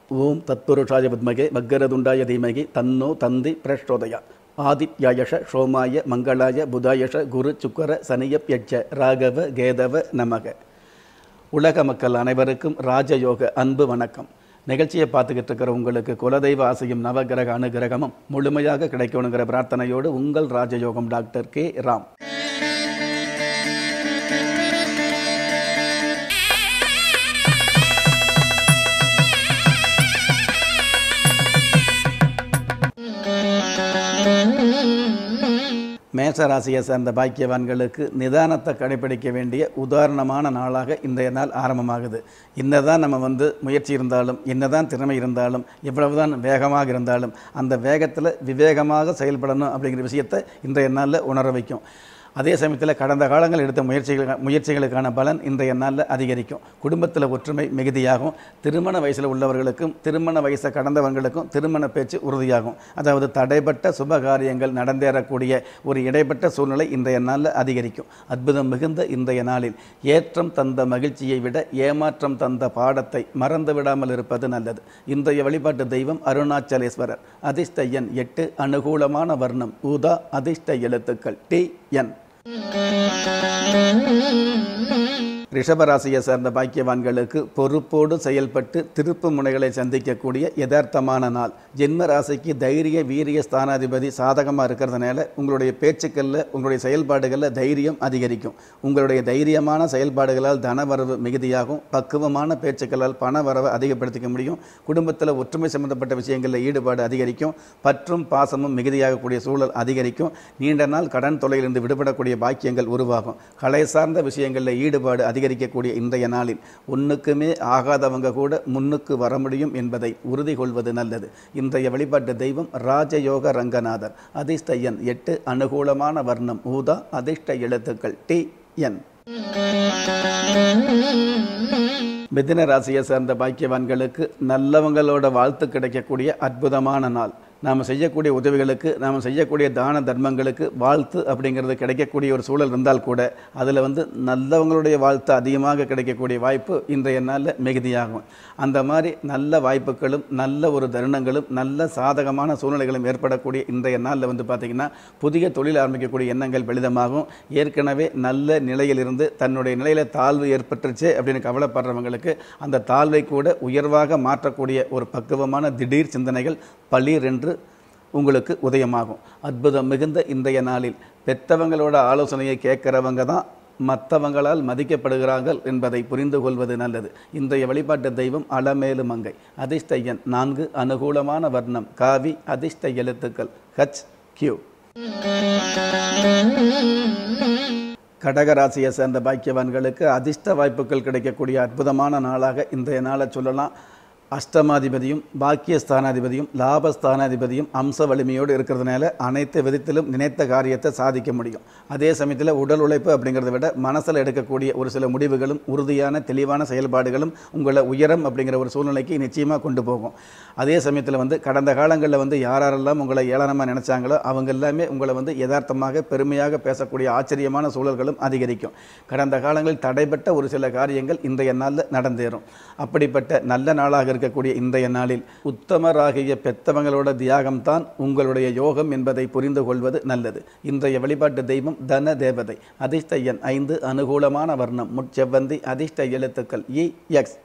ஓம் தத்புருஷாய வித்மகே மக்கரதுண்டாய தீமகி தன்னோ தந்தி பிரச்சோதயா ஆதித்யாயஷ சோமாய மங்களாய புதாயஷ குரு சுக்கர சனியப்யட்ச ராகவ கேதவ நமக உலக மக்கள் அனைவருக்கும் ராஜயோக அன்பு வணக்கம் நிகழ்ச்சியை பார்த்துக்கிட்டு இருக்கிற உங்களுக்கு குலதெய்வ ஆசையும் நவகிரக அனுகிரகமும் முழுமையாக கிடைக்கணுங்கிற பிரார்த்தனையோடு உங்கள் ராஜயோகம் டாக்டர் கே ராம் மேஷ ராசியை சேர்ந்த பாக்கியவான்களுக்கு நிதானத்தை கடைபிடிக்க வேண்டிய உதாரணமான நாளாக இன்றைய நாள் ஆரம்பமாகுது என்னதான் நம்ம வந்து முயற்சி இருந்தாலும் என்னதான் திறமை இருந்தாலும் எவ்வளவுதான் வேகமாக இருந்தாலும் அந்த வேகத்தில் விவேகமாக செயல்படணும் அப்படிங்கிற விஷயத்தை இன்றைய நாளில் உணர வைக்கும் அதே சமயத்தில் கடந்த காலங்கள் எடுத்த முயற்சிகள் முயற்சிகளுக்கான பலன் இன்றைய நாளில் அதிகரிக்கும் குடும்பத்தில் ஒற்றுமை மிகுதியாகும் திருமண வயசில் உள்ளவர்களுக்கும் திருமண வயசை கடந்தவர்களுக்கும் திருமண பேச்சு உறுதியாகும் அதாவது தடைப்பட்ட சுப காரியங்கள் நடந்தேறக்கூடிய ஒரு இடைப்பட்ட சூழ்நிலை இன்றைய நாளில் அதிகரிக்கும் அற்புதம் மிகுந்த இன்றைய நாளில் ஏற்றம் தந்த மகிழ்ச்சியை விட ஏமாற்றம் தந்த பாடத்தை மறந்து விடாமல் இருப்பது நல்லது இன்றைய வழிபாட்டு தெய்வம் அருணாச்சலேஸ்வரர் அதிர்ஷ்ட எண் எட்டு அனுகூலமான வர்ணம் ஊதா அதிர்ஷ்ட எழுத்துக்கள் டி என் ரிஷபராசியை சேர்ந்த பாக்கியவான்களுக்கு பொறுப்போடு செயல்பட்டு திருப்பு முனைகளை சந்திக்கக்கூடிய யதார்த்தமான நாள் ஜென்ம ராசிக்கு தைரிய வீரிய ஸ்தானாதிபதி சாதகமாக இருக்கிறதுனால உங்களுடைய பேச்சுக்களில் உங்களுடைய செயல்பாடுகளில் தைரியம் அதிகரிக்கும் உங்களுடைய தைரியமான செயல்பாடுகளால் தனவரவு மிகுதியாகும் பக்குவமான பேச்சுக்களால் பண வரவை அதிகப்படுத்திக்க முடியும் குடும்பத்தில் ஒற்றுமை சம்பந்தப்பட்ட விஷயங்களில் ஈடுபாடு அதிகரிக்கும் பற்றும் பாசமும் மிகுதியாகக்கூடிய சூழல் அதிகரிக்கும் நீண்ட நாள் கடன் தொலையிலிருந்து விடுபடக்கூடிய பாக்கியங்கள் உருவாகும் கலை சார்ந்த விஷயங்களில் ஈடுபாடு அதிகரிக்கக்கூடிய இன்றைய நாளில் ஒன்றுக்குமே ஆகாதவங்க கூட முன்னுக்கு வர முடியும் என்பதை உறுதி கொள்வது நல்லது இன்றைய வழிபாட்டு தெய்வம் ராஜயோக ரங்கநாதர் அதிர்ஷ்ட எண் எட்டு அனுகூலமான வர்ணம் ஊதா அதிர்ஷ்ட எழுத்துக்கள் டி என் மிதின ராசியை சேர்ந்த பாக்கியவான்களுக்கு நல்லவங்களோட வாழ்த்து கிடைக்கக்கூடிய அற்புதமான நாள் நாம் செய்யக்கூடிய உதவிகளுக்கு நாம் செய்யக்கூடிய தான தர்மங்களுக்கு வாழ்த்து அப்படிங்கிறது கிடைக்கக்கூடிய ஒரு சூழல் இருந்தால் கூட அதில் வந்து நல்லவங்களுடைய வாழ்த்து அதிகமாக கிடைக்கக்கூடிய வாய்ப்பு இன்றைய நாளில் மிகுதியாகும் அந்த மாதிரி நல்ல வாய்ப்புகளும் நல்ல ஒரு தருணங்களும் நல்ல சாதகமான சூழ்நிலைகளும் ஏற்படக்கூடிய இன்றைய நாளில் வந்து பார்த்திங்கன்னா புதிய தொழில் ஆரம்பிக்கக்கூடிய எண்ணங்கள் வெளிதமாகும் ஏற்கனவே நல்ல நிலையிலிருந்து தன்னுடைய நிலையில் தாழ்வு ஏற்பட்டுருச்சு அப்படின்னு கவலைப்படுறவங்களுக்கு அந்த தாழ்வை கூட உயர்வாக மாற்றக்கூடிய ஒரு பக்குவமான திடீர் சிந்தனைகள் பளீர் என்று உங்களுக்கு உதயமாகும் அற்புதம் மிகுந்த இன்றைய நாளில் பெற்றவங்களோட ஆலோசனையை கேட்குறவங்க தான் மற்றவங்களால் மதிக்கப்படுகிறார்கள் என்பதை புரிந்து கொள்வது நல்லது இன்றைய வழிபாட்டு தெய்வம் அலமேலு மங்கை அதிர்ஷ்ட எண் நான்கு அனுகூலமான வர்ணம் காவி அதிர்ஷ்ட எழுத்துக்கள் ஹச் கியூ கடகராசியை சேர்ந்த பாக்கியவான்களுக்கு அதிர்ஷ்ட வாய்ப்புகள் கிடைக்கக்கூடிய அற்புதமான நாளாக இன்றைய நாளை சொல்லலாம் அஷ்டமாதிபதியும் பாக்கியஸ்தானாதிபதியும் லாபஸ்தானாதிபதியும் அம்ச வலிமையோடு இருக்கிறதுனால அனைத்து விதத்திலும் நினைத்த காரியத்தை சாதிக்க முடியும் அதே சமயத்தில் உடல் உழைப்பு அப்படிங்கிறத விட மனசில் எடுக்கக்கூடிய ஒரு சில முடிவுகளும் உறுதியான தெளிவான செயல்பாடுகளும் உங்களை உயரம் அப்படிங்கிற ஒரு சூழ்நிலைக்கு நிச்சயமாக கொண்டு போகும் அதே சமயத்தில் வந்து கடந்த காலங்களில் வந்து யாரெல்லாம் உங்களை ஏளனமாக நினைச்சாங்களோ அவங்க எல்லாமே உங்களை வந்து யதார்த்தமாக பெருமையாக பேசக்கூடிய ஆச்சரியமான சூழல்களும் அதிகரிக்கும் கடந்த காலங்களில் தடைப்பட்ட ஒரு சில காரியங்கள் இன்றைய நாளில் நடந்தேறும் அப்படிப்பட்ட நல்ல நாளாக இருக்கக்கூடிய இன்றைய நாளில் உத்தமராகிய பெத்தவங்களோட தியாகம்தான் உங்களுடைய யோகம் என்பதை புரிந்து கொள்வது நல்லது இன்றைய வழிபாட்டு தெய்வம் தன தேவதை அதிர்ஷ்ட எண் ஐந்து அனுகூலமான வர்ணம் முட்செவ்வந்தி அதிர்ஷ்ட எழுத்துக்கள் இ எக்ஸ்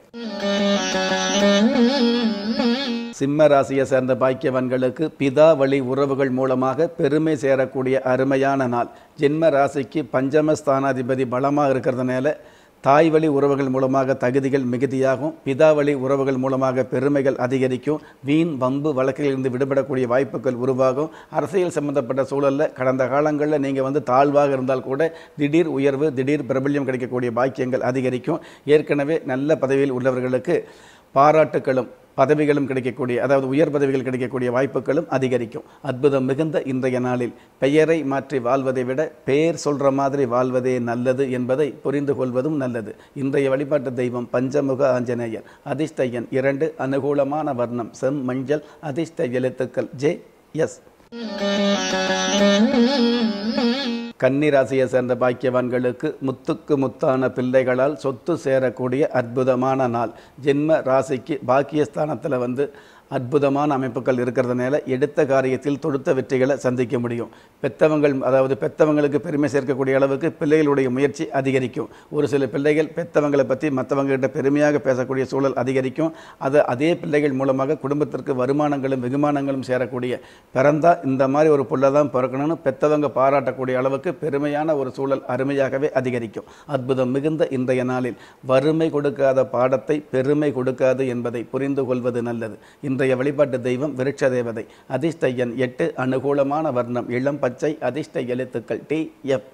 சிம்ம ராசியை சேர்ந்த பாக்கியவன்களுக்கு பிதா வழி உறவுகள் மூலமாக பெருமை சேரக்கூடிய அருமையான நாள் ஜென்ம ராசிக்கு பஞ்சம ஸ்தானாதிபதி பலமாக இருக்கிறதுனால தாய் வழி உறவுகள் மூலமாக தகுதிகள் மிகுதியாகும் பிதாவழி உறவுகள் மூலமாக பெருமைகள் அதிகரிக்கும் வீண் வம்பு வழக்கிலிருந்து விடுபடக்கூடிய வாய்ப்புகள் உருவாகும் அரசியல் சம்பந்தப்பட்ட சூழலில் கடந்த காலங்களில் நீங்கள் வந்து தாழ்வாக இருந்தால் கூட திடீர் உயர்வு திடீர் பிரபல்யம் கிடைக்கக்கூடிய பாக்கியங்கள் அதிகரிக்கும் ஏற்கனவே நல்ல பதவியில் உள்ளவர்களுக்கு பாராட்டுகளும் பதவிகளும் கிடைக்கக்கூடிய அதாவது உயர் பதவிகள் கிடைக்கக்கூடிய வாய்ப்புகளும் அதிகரிக்கும் அற்புதம் மிகுந்த இன்றைய நாளில் பெயரை மாற்றி வாழ்வதை விட பெயர் சொல்ற மாதிரி வாழ்வதே நல்லது என்பதை புரிந்து கொள்வதும் நல்லது இன்றைய வழிபாட்டு தெய்வம் பஞ்சமுக ஆஞ்சநேயர் அதிர்ஷ்ட எண் இரண்டு அனுகூலமான வர்ணம் செம் மஞ்சள் அதிர்ஷ்ட எழுத்துக்கள் ஜே எஸ் கன்னி ராசியை சேர்ந்த பாக்கியவான்களுக்கு முத்துக்கு முத்தான பிள்ளைகளால் சொத்து சேரக்கூடிய அற்புதமான நாள் ஜென்ம ராசிக்கு பாக்கியஸ்தானத்தில் வந்து அற்புதமான அமைப்புகள் இருக்கிறதுனால எடுத்த காரியத்தில் தொடுத்த வெற்றிகளை சந்திக்க முடியும் பெத்தவங்கள் அதாவது பெத்தவங்களுக்கு பெருமை சேர்க்கக்கூடிய அளவுக்கு பிள்ளைகளுடைய முயற்சி அதிகரிக்கும் ஒரு சில பிள்ளைகள் பெத்தவங்களை பற்றி மற்றவங்ககிட்ட பெருமையாக பேசக்கூடிய சூழல் அதிகரிக்கும் அது அதே பிள்ளைகள் மூலமாக குடும்பத்திற்கு வருமானங்களும் வெகுமானங்களும் சேரக்கூடிய பிறந்தா இந்த மாதிரி ஒரு புள்ள தான் பிறக்கணும்னு பெத்தவங்க பாராட்டக்கூடிய அளவுக்கு பெருமையான ஒரு சூழல் அருமையாகவே அதிகரிக்கும் அற்புதம் மிகுந்த இன்றைய நாளில் வறுமை கொடுக்காத பாடத்தை பெருமை கொடுக்காது என்பதை புரிந்து கொள்வது நல்லது இன்றைய வழிபாட்டு தெய்வம் விருட்ச தேவதை அதிர்ஷ்ட எண் எட்டு அனுகூலமான வர்ணம் இளம் பச்சை அதிர்ஷ்ட எழுத்துக்கள் டி எஃப்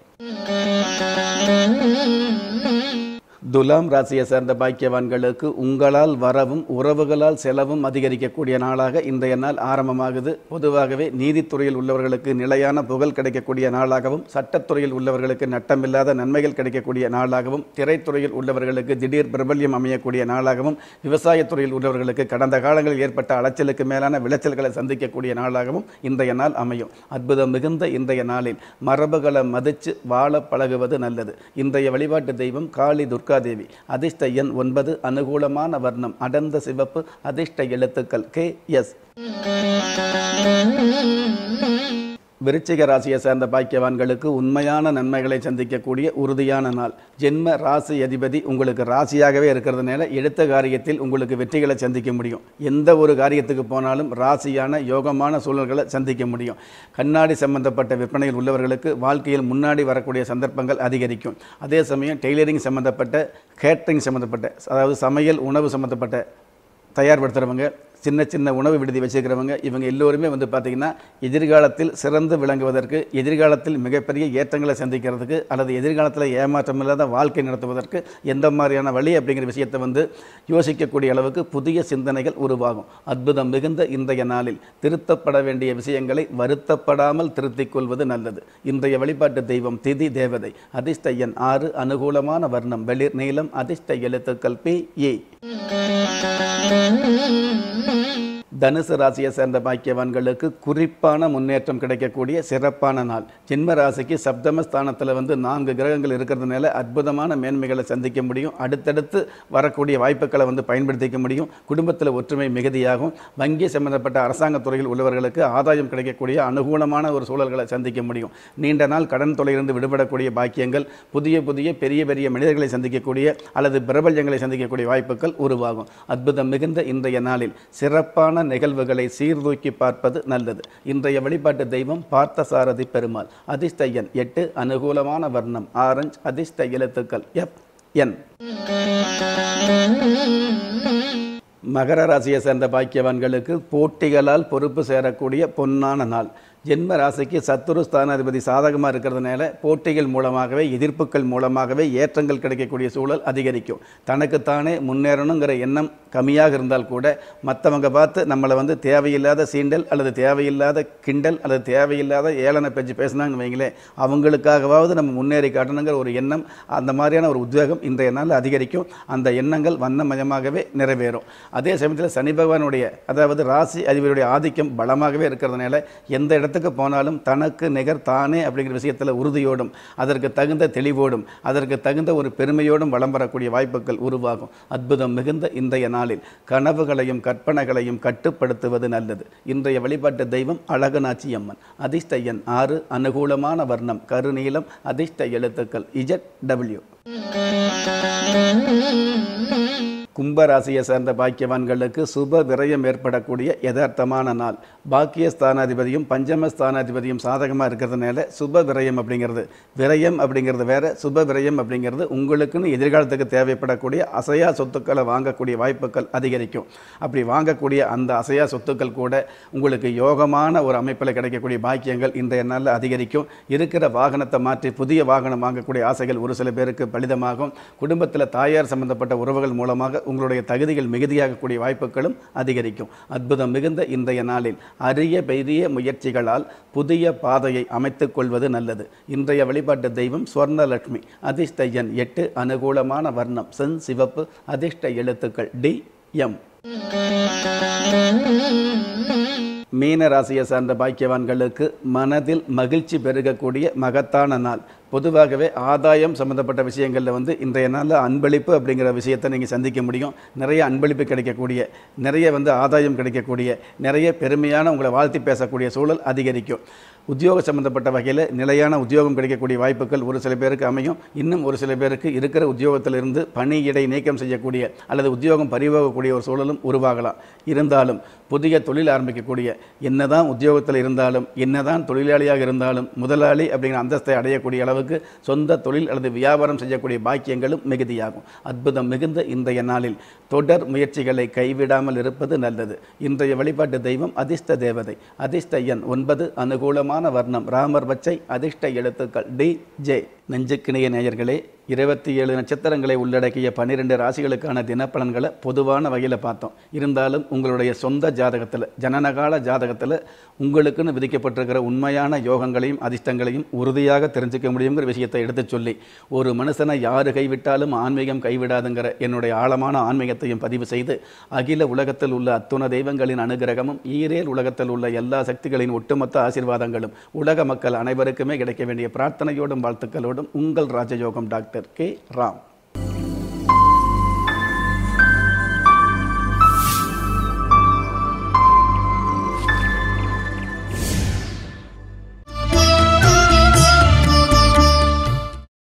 துலாம் ராசியை சேர்ந்த பாக்கியவான்களுக்கு உங்களால் வரவும் உறவுகளால் செலவும் அதிகரிக்கக்கூடிய நாளாக இன்றைய நாள் ஆரம்பமாகுது பொதுவாகவே நீதித்துறையில் உள்ளவர்களுக்கு நிலையான புகழ் கிடைக்கக்கூடிய நாளாகவும் சட்டத்துறையில் உள்ளவர்களுக்கு நட்டமில்லாத நன்மைகள் கிடைக்கக்கூடிய நாளாகவும் திரைத்துறையில் உள்ளவர்களுக்கு திடீர் பிரபல்யம் அமையக்கூடிய நாளாகவும் விவசாயத்துறையில் உள்ளவர்களுக்கு கடந்த காலங்களில் ஏற்பட்ட அலைச்சலுக்கு மேலான விளைச்சல்களை சந்திக்கக்கூடிய நாளாகவும் இன்றைய நாள் அமையும் அற்புதம் மிகுந்த இன்றைய நாளில் மரபுகளை மதித்து வாழ பழகுவது நல்லது இன்றைய வழிபாட்டு தெய்வம் காளி துர்காதேவி அதிர்ஷ்ட எண் ஒன்பது அனுகூலமான வர்ணம் அடர்ந்த சிவப்பு அதிர்ஷ்ட எழுத்துக்கள் கே எஸ் விருச்சிக ராசியை சேர்ந்த பாக்கியவான்களுக்கு உண்மையான நன்மைகளை சந்திக்கக்கூடிய உறுதியான நாள் ஜென்ம ராசி அதிபதி உங்களுக்கு ராசியாகவே இருக்கிறதுனால எடுத்த காரியத்தில் உங்களுக்கு வெற்றிகளை சந்திக்க முடியும் எந்த ஒரு காரியத்துக்கு போனாலும் ராசியான யோகமான சூழல்களை சந்திக்க முடியும் கண்ணாடி சம்பந்தப்பட்ட விற்பனையில் உள்ளவர்களுக்கு வாழ்க்கையில் முன்னாடி வரக்கூடிய சந்தர்ப்பங்கள் அதிகரிக்கும் அதே சமயம் டெய்லரிங் சம்பந்தப்பட்ட கேட்டரிங் சம்பந்தப்பட்ட அதாவது சமையல் உணவு சம்பந்தப்பட்ட தயார்படுத்துகிறவங்க சின்ன சின்ன உணவு விடுதி வச்சுருக்கிறவங்க இவங்க எல்லோருமே வந்து பார்த்திங்கன்னா எதிர்காலத்தில் சிறந்து விளங்குவதற்கு எதிர்காலத்தில் மிகப்பெரிய ஏற்றங்களை சந்திக்கிறதுக்கு அல்லது எதிர்காலத்தில் ஏமாற்றம் இல்லாத வாழ்க்கை நடத்துவதற்கு எந்த மாதிரியான வழி அப்படிங்கிற விஷயத்தை வந்து யோசிக்கக்கூடிய அளவுக்கு புதிய சிந்தனைகள் உருவாகும் அற்புதம் மிகுந்த இன்றைய நாளில் திருத்தப்பட வேண்டிய விஷயங்களை வருத்தப்படாமல் திருத்திக் கொள்வது நல்லது இன்றைய வழிபாட்டு தெய்வம் திதி தேவதை அதிர்ஷ்ட எண் ஆறு அனுகூலமான வர்ணம் வெளிர் நீளம் அதிர்ஷ்ட எழுத்துக்கள் பி ஏ தனுசு ராசியை சேர்ந்த பாக்கியவான்களுக்கு குறிப்பான முன்னேற்றம் கிடைக்கக்கூடிய சிறப்பான நாள் ஜென்ம ராசிக்கு சப்தம ஸ்தானத்தில் வந்து நான்கு கிரகங்கள் இருக்கிறதுனால அற்புதமான மேன்மைகளை சந்திக்க முடியும் அடுத்தடுத்து வரக்கூடிய வாய்ப்புகளை வந்து பயன்படுத்திக்க முடியும் குடும்பத்தில் ஒற்றுமை மிகுதியாகும் வங்கி சம்பந்தப்பட்ட அரசாங்க துறையில் உள்ளவர்களுக்கு ஆதாயம் கிடைக்கக்கூடிய அனுகூலமான ஒரு சூழல்களை சந்திக்க முடியும் நீண்ட நாள் கடன் தொலையிலிருந்து விடுபடக்கூடிய பாக்கியங்கள் புதிய புதிய பெரிய பெரிய மனிதர்களை சந்திக்கக்கூடிய அல்லது பிரபல்யங்களை சந்திக்கக்கூடிய வாய்ப்புகள் உருவாகும் அற்புதம் மிகுந்த இன்றைய நாளில் சிறப்பான நிகழ்வுகளை சீர்தூக்கி பார்ப்பது நல்லது இன்றைய வழிபாட்டு தெய்வம் பார்த்தசாரதி பெருமாள் அதிர்ஷ்ட எண் எட்டு அனுகூலமான வர்ணம் ஆரஞ்சு அதிர்ஷ்ட எழுத்துக்கள் எஃப் என் மகர ராசியை சேர்ந்த பாக்கியவான்களுக்கு போட்டிகளால் பொறுப்பு சேரக்கூடிய பொன்னான நாள் ஜென்ம ராசிக்கு சத்துரு ஸ்தானாதிபதி சாதகமாக இருக்கிறதுனால போட்டிகள் மூலமாகவே எதிர்ப்புகள் மூலமாகவே ஏற்றங்கள் கிடைக்கக்கூடிய சூழல் அதிகரிக்கும் தனக்குத்தானே முன்னேறணுங்கிற எண்ணம் கம்மியாக இருந்தால் கூட மற்றவங்க பார்த்து நம்மளை வந்து தேவையில்லாத சீண்டல் அல்லது தேவையில்லாத கிண்டல் அல்லது தேவையில்லாத ஏளன பேச்சு பேசினாங்கன்னு வைங்களேன் அவங்களுக்காகவாவது நம்ம முன்னேறி காட்டணுங்கிற ஒரு எண்ணம் அந்த மாதிரியான ஒரு உத்வேகம் இன்றைய நாள் அதிகரிக்கும் அந்த எண்ணங்கள் வண்ணமயமாகவே நிறைவேறும் அதே சமயத்தில் சனி பகவானுடைய அதாவது ராசி அதிபருடைய ஆதிக்கம் பலமாகவே இருக்கிறதுனால எந்த இடத்துக்கு போனாலும் தனக்கு நிகர் தானே அப்படிங்கிற விஷயத்தில் உறுதியோடும் அதற்கு தகுந்த தெளிவோடும் அதற்கு தகுந்த ஒரு பெருமையோடும் வளம் வரக்கூடிய வாய்ப்புகள் உருவாகும் அற்புதம் மிகுந்த இன்றைய நாளில் கனவுகளையும் கற்பனைகளையும் கட்டுப்படுத்துவது நல்லது இன்றைய வழிபாட்டு தெய்வம் அழகநாச்சி அம்மன் அதிர்ஷ்ட எண் ஆறு அனுகூலமான வர்ணம் கருநீலம் அதிர்ஷ்ட எழுத்துக்கள் இஜட் டபிள்யூ கும்பராசியை சேர்ந்த பாக்கியவான்களுக்கு சுப விரயம் ஏற்படக்கூடிய யதார்த்தமான நாள் பாக்கிய ஸ்தானாதிபதியும் பஞ்சம ஸ்தானாதிபதியும் சாதகமாக இருக்கிறதுனால சுப விரயம் அப்படிங்கிறது விரயம் அப்படிங்கிறது வேற சுப விரயம் அப்படிங்கிறது உங்களுக்குன்னு எதிர்காலத்துக்கு தேவைப்படக்கூடிய அசையா சொத்துக்களை வாங்கக்கூடிய வாய்ப்புகள் அதிகரிக்கும் அப்படி வாங்கக்கூடிய அந்த அசையா சொத்துக்கள் கூட உங்களுக்கு யோகமான ஒரு அமைப்பில் கிடைக்கக்கூடிய பாக்கியங்கள் இன்றைய நாளில் அதிகரிக்கும் இருக்கிற வாகனத்தை மாற்றி புதிய வாகனம் வாங்கக்கூடிய ஆசைகள் ஒரு சில பேருக்கு பலிதமாகும் குடும்பத்தில் தாயார் சம்பந்தப்பட்ட உறவுகள் மூலமாக உங்களுடைய தகுதிகள் மிகுதியாகக்கூடிய வாய்ப்புகளும் அதிகரிக்கும் அற்புதம் மிகுந்த இன்றைய நாளில் அரிய பெரிய முயற்சிகளால் புதிய பாதையை அமைத்துக் கொள்வது நல்லது இன்றைய வழிபாட்டு தெய்வம் ஸ்வர்ணலட்சுமி அதிர்ஷ்ட எண் எட்டு அனுகூலமான வர்ணம் சென் சிவப்பு அதிர்ஷ்ட எழுத்துக்கள் டி எம் மீன ராசியை சார்ந்த பாக்கியவான்களுக்கு மனதில் மகிழ்ச்சி பெருகக்கூடிய மகத்தான நாள் பொதுவாகவே ஆதாயம் சம்மந்தப்பட்ட விஷயங்களில் வந்து இன்றைய நாளில் அன்பளிப்பு அப்படிங்கிற விஷயத்தை நீங்கள் சந்திக்க முடியும் நிறைய அன்பளிப்பு கிடைக்கக்கூடிய நிறைய வந்து ஆதாயம் கிடைக்கக்கூடிய நிறைய பெருமையான உங்களை வாழ்த்தி பேசக்கூடிய சூழல் அதிகரிக்கும் உத்தியோக சம்மந்தப்பட்ட வகையில் நிலையான உத்தியோகம் கிடைக்கக்கூடிய வாய்ப்புகள் ஒரு சில பேருக்கு அமையும் இன்னும் ஒரு சில பேருக்கு இருக்கிற உத்தியோகத்திலிருந்து பணியிடை நீக்கம் செய்யக்கூடிய அல்லது உத்தியோகம் பறிவாகக்கூடிய ஒரு சூழலும் உருவாகலாம் இருந்தாலும் புதிய தொழில் ஆரம்பிக்கக்கூடிய என்னதான் உத்தியோகத்தில் இருந்தாலும் என்னதான் தொழிலாளியாக இருந்தாலும் முதலாளி அப்படிங்கிற அந்தஸ்தை அடையக்கூடிய அளவுக்கு சொந்த தொழில் அல்லது வியாபாரம் செய்யக்கூடிய பாக்கியங்களும் மிகுதியாகும் அற்புதம் மிகுந்த இன்றைய நாளில் தொடர் முயற்சிகளை கைவிடாமல் இருப்பது நல்லது இன்றைய வழிபாட்டு தெய்வம் அதிர்ஷ்ட தேவதை அதிர்ஷ்ட எண் ஒன்பது அனுகூலமான வர்ணம் ராமர் பச்சை அதிர்ஷ்ட எழுத்துக்கள் டி ஜே நெஞ்சுக்கிணைய நேயர்களே இருபத்தி ஏழு நட்சத்திரங்களை உள்ளடக்கிய பன்னிரெண்டு ராசிகளுக்கான தினப்பலன்களை பொதுவான வகையில் பார்த்தோம் இருந்தாலும் உங்களுடைய சொந்த ஜாதகத்தில் ஜனனகால ஜாதகத்தில் உங்களுக்குன்னு விதிக்கப்பட்டிருக்கிற உண்மையான யோகங்களையும் அதிர்ஷ்டங்களையும் உறுதியாக தெரிஞ்சுக்க முடியுங்கிற விஷயத்தை எடுத்துச் சொல்லி ஒரு மனுஷனை யாரு கைவிட்டாலும் ஆன்மீகம் கைவிடாதுங்கிற என்னுடைய ஆழமான ஆன்மீகத்தையும் பதிவு செய்து அகில உலகத்தில் உள்ள அத்துண தெய்வங்களின் அனுகிரகமும் ஈரேல் உலகத்தில் உள்ள எல்லா சக்திகளின் ஒட்டுமொத்த ஆசீர்வாதங்களும் உலக மக்கள் அனைவருக்குமே கிடைக்க வேண்டிய பிரார்த்தனையோடும் வாழ்த்துக்களோடும் உங்கள் ராஜயோகம் டாக்டர் கே ராம்